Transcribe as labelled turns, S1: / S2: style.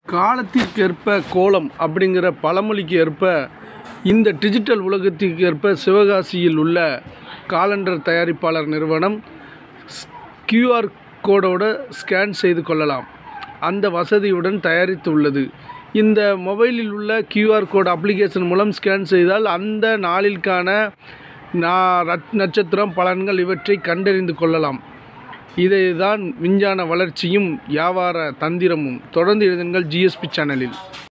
S1: காலத்திற்கேற்ப கோலம் அப்படிங்கிற பழமொழிக்கு ஏற்ப இந்த டிஜிட்டல் உலகத்திற்கு ஏற்ப சிவகாசியில் உள்ள காலண்டர் தயாரிப்பாளர் நிறுவனம் கியூஆர் கோடோடு ஸ்கேன் செய்து கொள்ளலாம் அந்த வசதியுடன் தயாரித்துள்ளது இந்த மொபைலில் உள்ள கியூஆர் கோட் அப்ளிகேஷன் மூலம் ஸ்கேன் செய்தால் அந்த நாளிற்கான நா நட்சத்திரம் பலன்கள் இவற்றை கண்டறிந்து கொள்ளலாம் இதை தான் விஞ்ஞான வளர்ச்சியும் வியாபார தந்திரமும் தொடர்ந்து எழுதுங்கள் ஜிஎஸ்பி சேனலில்